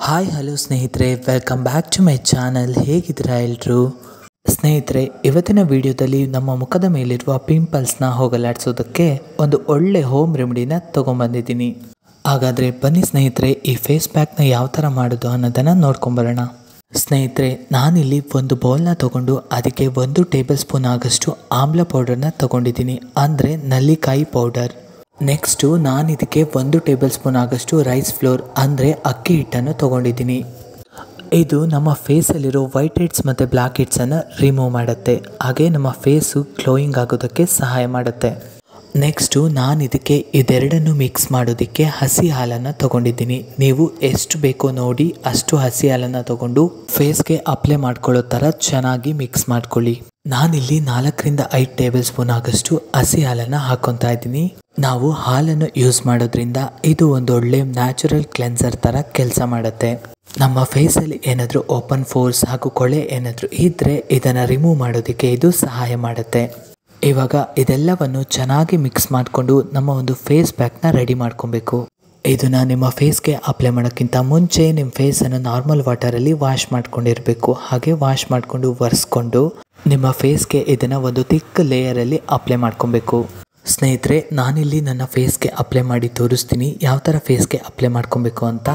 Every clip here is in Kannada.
ಹಾಯ್ ಹಲೋ ಸ್ನೇಹಿತರೆ welcome back to my channel ಹೇಗಿದ್ದೀರಾ ಎಲ್ಲರೂ ಸ್ನೇಹಿತರೆ ಇವತ್ತಿನ ವಿಡಿಯೋದಲ್ಲಿ ನಮ್ಮ ಮುಖದ ಮೇಲಿರುವ ಪಿಂಪಲ್ಸ್ನ ಹೋಗಲಾಡಿಸೋದಕ್ಕೆ ಒಂದು ಒಳ್ಳೆ ಹೋಮ್ ರೆಮಿಡಿನ ತೊಗೊಂಬಂದಿದ್ದೀನಿ ಹಾಗಾದರೆ ಬನ್ನಿ ಸ್ನೇಹಿತರೆ ಈ ಫೇಸ್ ಪ್ಯಾಕ್ನ ಯಾವ ಥರ ಮಾಡೋದು ಅನ್ನೋದನ್ನು ನೋಡ್ಕೊಂಬರೋಣ ಸ್ನೇಹಿತರೆ ನಾನಿಲ್ಲಿ ಒಂದು ಬೌಲ್ನ ತಗೊಂಡು ಅದಕ್ಕೆ ಒಂದು ಟೇಬಲ್ ಸ್ಪೂನ್ ಆಗಷ್ಟು ಆಮ್ಲ ಪೌಡರ್ನ ತಗೊಂಡಿದ್ದೀನಿ ಅಂದರೆ ನಲ್ಲಿಕಾಯಿ ಪೌಡರ್ ನೆಕ್ಸ್ಟು ನಾನು ಇದಕ್ಕೆ ಒಂದು ಟೇಬಲ್ ಸ್ಪೂನ್ ಆಗಷ್ಟು ರೈಸ್ ಫ್ಲೋರ್ ಅಂದರೆ ಅಕ್ಕಿ ಹಿಟ್ಟನ್ನು ತೊಗೊಂಡಿದ್ದೀನಿ ಇದು ನಮ್ಮ ಫೇಸಲ್ಲಿರೋ ವೈಟ್ ಹೆಡ್ಸ್ ಮತ್ತು ಬ್ಲ್ಯಾಕ್ ಹೆಡ್ಸನ್ನು ರಿಮೂವ್ ಮಾಡುತ್ತೆ ಹಾಗೆ ನಮ್ಮ ಫೇಸು ಗ್ಲೋಯಿಂಗ್ ಆಗೋದಕ್ಕೆ ಸಹಾಯ ಮಾಡುತ್ತೆ ನೆಕ್ಸ್ಟು ನಾನು ಇದಕ್ಕೆ ಇದೆರಡನ್ನು ಮಿಕ್ಸ್ ಮಾಡೋದಕ್ಕೆ ಹಸಿ ಹಾಲನ್ನು ತೊಗೊಂಡಿದ್ದೀನಿ ನೀವು ಎಷ್ಟು ಬೇಕೋ ನೋಡಿ ಅಷ್ಟು ಹಸಿ ಹಾಲನ್ನು ತೊಗೊಂಡು ಫೇಸ್ಗೆ ಅಪ್ಲೈ ಮಾಡ್ಕೊಳ್ಳೋ ಥರ ಚೆನ್ನಾಗಿ ಮಿಕ್ಸ್ ಮಾಡ್ಕೊಳ್ಳಿ ನಾನಿಲ್ಲಿ ನಾಲ್ಕರಿಂದ ಐದು ಟೇಬಲ್ ಸ್ಪೂನ್ ಆಗಷ್ಟು ಹಸಿ ಹಾಲನ್ನು ಹಾಕೊತಾ ಇದ್ದೀನಿ ನಾವು ಹಾಲನ್ನು ಯೂಸ್ ಮಾಡೋದ್ರಿಂದ ಇದು ಒಂದು ಒಳ್ಳೆ ನ್ಯಾಚುರಲ್ ಕ್ಲೆನ್ಸರ್ ಥರ ಕೆಲಸ ಮಾಡುತ್ತೆ ನಮ್ಮ ಫೇಸಲ್ಲಿ ಏನಾದರೂ ಓಪನ್ ಫೋರ್ಸ್ ಹಾಗೂ ಕೊಳೆ ಏನಾದರೂ ಇದ್ದರೆ ಇದನ್ನು ರಿಮೂವ್ ಮಾಡೋದಕ್ಕೆ ಇದು ಸಹಾಯ ಮಾಡುತ್ತೆ ಇವಾಗ ಇದೆಲ್ಲವನ್ನು ಚೆನ್ನಾಗಿ ಮಿಕ್ಸ್ ಮಾಡಿಕೊಂಡು ನಮ್ಮ ಒಂದು ಫೇಸ್ ಪ್ಯಾಕ್ನ ರೆಡಿ ಮಾಡ್ಕೊಬೇಕು ಇದನ್ನು ನಿಮ್ಮ ಫೇಸ್ಗೆ ಅಪ್ಲೈ ಮಾಡೋಕ್ಕಿಂತ ಮುಂಚೆ ನಿಮ್ಮ ಫೇಸನ್ನು ನಾರ್ಮಲ್ ವಾಟರಲ್ಲಿ ವಾಶ್ ಮಾಡ್ಕೊಂಡಿರಬೇಕು ಹಾಗೆ ವಾಶ್ ಮಾಡಿಕೊಂಡು ಒರೆಸ್ಕೊಂಡು ನಿಮ್ಮ ಫೇಸ್ಗೆ ಇದನ್ನು ಒಂದು ತಿಕ್ ಲೇಯರಲ್ಲಿ ಅಪ್ಲೈ ಮಾಡ್ಕೊಬೇಕು ಸ್ನೇಹಿತರೆ ನಾನಿಲ್ಲಿ ನನ್ನ ಫೇಸ್ಗೆ ಅಪ್ಲೈ ಮಾಡಿ ತೋರಿಸ್ತೀನಿ ಯಾವ ಥರ ಫೇಸ್ಗೆ ಅಪ್ಲೈ ಮಾಡ್ಕೊಬೇಕು ಅಂತ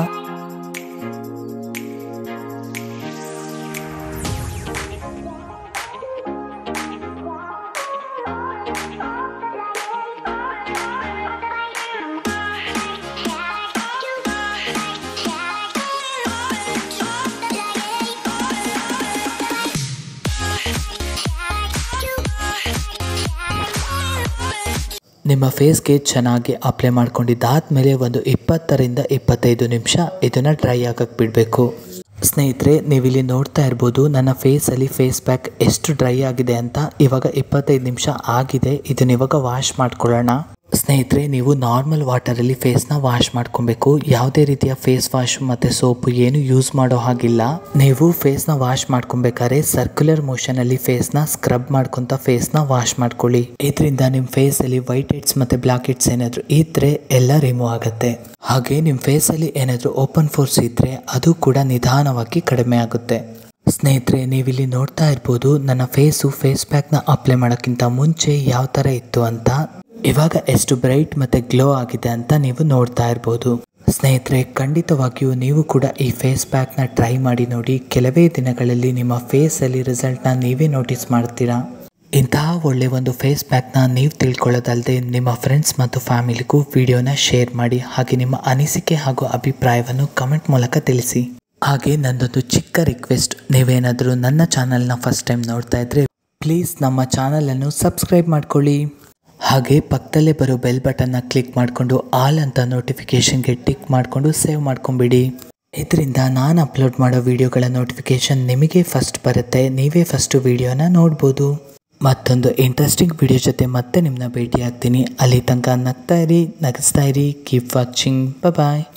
ನಿಮ್ಮ ಫೇಸ್ಗೆ ಚೆನ್ನಾಗಿ ಅಪ್ಲೈ ಮಾಡ್ಕೊಂಡಿದ್ದಾದ್ಮೇಲೆ ಒಂದು ಇಪ್ಪತ್ತರಿಂದ ಇಪ್ಪತ್ತೈದು ನಿಮಿಷ ಇದನ್ನು ಡ್ರೈ ಆಗಕ್ಕೆ ಬಿಡಬೇಕು ಸ್ನೇಹಿತರೆ ನೀವಿಲ್ಲಿ ನೋಡ್ತಾ ಇರ್ಬೋದು ನನ್ನ ಫೇಸಲ್ಲಿ ಫೇಸ್ ಪ್ಯಾಕ್ ಎಷ್ಟು ಡ್ರೈ ಆಗಿದೆ ಅಂತ ಇವಾಗ ಇಪ್ಪತ್ತೈದು ನಿಮಿಷ ಆಗಿದೆ ಇದನ್ನ ಇವಾಗ ವಾಶ್ ಮಾಡ್ಕೊಳ್ಳೋಣ ಸ್ನೇಹಿತರೆ ನೀವು ನಾರ್ಮಲ್ ವಾಟರಲ್ಲಿ ಫೇಸ್ನ ವಾಶ್ ಮಾಡ್ಕೊಬೇಕು ಯಾವುದೇ ರೀತಿಯ ಫೇಸ್ ವಾಶ್ ಮತ್ತು ಸೋಪು ಏನು ಯೂಸ್ ಮಾಡೋ ಹಾಗಿಲ್ಲ ನೀವು ಫೇಸ್ನ ವಾಶ್ ಮಾಡ್ಕೊಬೇಕಾದ್ರೆ ಸರ್ಕ್ಯುಲರ್ ಮೋಷನಲ್ಲಿ ಫೇಸ್ನ ಸ್ಕ್ರಬ್ ಮಾಡ್ಕೊತ ಫೇಸ್ನ ವಾಶ್ ಮಾಡ್ಕೊಳ್ಳಿ ಇದರಿಂದ ನಿಮ್ಮ ಫೇಸಲ್ಲಿ ವೈಟ್ ಹೆಡ್ಸ್ ಮತ್ತು ಬ್ಲ್ಯಾಕ್ ಹೆಡ್ಸ್ ಏನಾದರೂ ಇದ್ದರೆ ಎಲ್ಲ ರಿಮೂವ್ ಆಗುತ್ತೆ ಹಾಗೆ ನಿಮ್ಮ ಫೇಸಲ್ಲಿ ಏನಾದರೂ ಓಪನ್ ಫೋರ್ಸ್ ಇದ್ದರೆ ಅದು ಕೂಡ ನಿಧಾನವಾಗಿ ಕಡಿಮೆ ಆಗುತ್ತೆ ಸ್ನೇಹಿತರೆ ನೀವಿಲ್ಲಿ ನೋಡ್ತಾ ಇರ್ಬೋದು ನನ್ನ ಫೇಸು ಫೇಸ್ ಪ್ಯಾಕ್ನ ಅಪ್ಲೈ ಮಾಡೋಕ್ಕಿಂತ ಮುಂಚೆ ಯಾವ ಥರ ಇತ್ತು ಅಂತ ಇವಾಗ ಎಷ್ಟು ಬ್ರೈಟ್ ಮತ್ತು ಗ್ಲೋ ಆಗಿದೆ ಅಂತ ನೀವು ನೋಡ್ತಾ ಇರ್ಬೋದು ಸ್ನೇಹಿತರೆ ಖಂಡಿತವಾಗಿಯೂ ನೀವು ಕೂಡ ಈ ಫೇಸ್ ಪ್ಯಾಕ್ನ ಟ್ರೈ ಮಾಡಿ ನೋಡಿ ಕೆಲವೇ ದಿನಗಳಲ್ಲಿ ನಿಮ್ಮ ಫೇಸಲ್ಲಿ ರಿಸಲ್ಟ್ನ ನೀವೇ ನೋಟಿಸ್ ಮಾಡ್ತೀರಾ ಇಂತಹ ಒಳ್ಳೆ ಒಂದು ಫೇಸ್ ಪ್ಯಾಕ್ನ ನೀವು ತಿಳ್ಕೊಳ್ಳೋದಲ್ಲದೆ ನಿಮ್ಮ ಫ್ರೆಂಡ್ಸ್ ಮತ್ತು ಫ್ಯಾಮಿಲಿಗೂ ವಿಡಿಯೋನ ಶೇರ್ ಮಾಡಿ ಹಾಗೆ ನಿಮ್ಮ ಅನಿಸಿಕೆ ಹಾಗೂ ಅಭಿಪ್ರಾಯವನ್ನು ಕಮೆಂಟ್ ಮೂಲಕ ತಿಳಿಸಿ ಹಾಗೆ ನಂದೊಂದು ಚಿಕ್ಕ ರಿಕ್ವೆಸ್ಟ್ ನೀವೇನಾದರೂ ನನ್ನ ಚಾನಲ್ನ ಫಸ್ಟ್ ಟೈಮ್ ನೋಡ್ತಾ ಇದ್ರೆ ಪ್ಲೀಸ್ ನಮ್ಮ ಚಾನಲನ್ನು ಸಬ್ಸ್ಕ್ರೈಬ್ ಮಾಡ್ಕೊಳ್ಳಿ ಹಾಗೆ ಪಕ್ಕದಲ್ಲೇ ಬರೋ ಬೆಲ್ ಬಟನ್ನ ಕ್ಲಿಕ್ ಮಾಡಿಕೊಂಡು ಆಲ್ ಅಂತ ನೋಟಿಫಿಕೇಷನ್ಗೆ ಟಿಕ್ ಮಾಡಿಕೊಂಡು ಸೇವ್ ಮಾಡ್ಕೊಂಬಿಡಿ ಇದರಿಂದ ನಾನು ಅಪ್ಲೋಡ್ ಮಾಡೋ ವಿಡಿಯೋಗಳ ನೋಟಿಫಿಕೇಷನ್ ನಿಮಗೆ ಫಸ್ಟ್ ಬರುತ್ತೆ ನೀವೇ ಫಸ್ಟು ವಿಡಿಯೋನ ನೋಡ್ಬೋದು ಮತ್ತೊಂದು ಇಂಟ್ರೆಸ್ಟಿಂಗ್ ವಿಡಿಯೋ ಜೊತೆ ಮತ್ತೆ ನಿಮ್ಮನ್ನ ಭೇಟಿ ಆಗ್ತೀನಿ ಅಲ್ಲಿ ತನಕ ನಗ್ತಾ ಇರಿ ನಗಿಸ್ತಾ ಇರಿ ಕೀಪ್ ವಾಚಿಂಗ್ ಬಾಯ್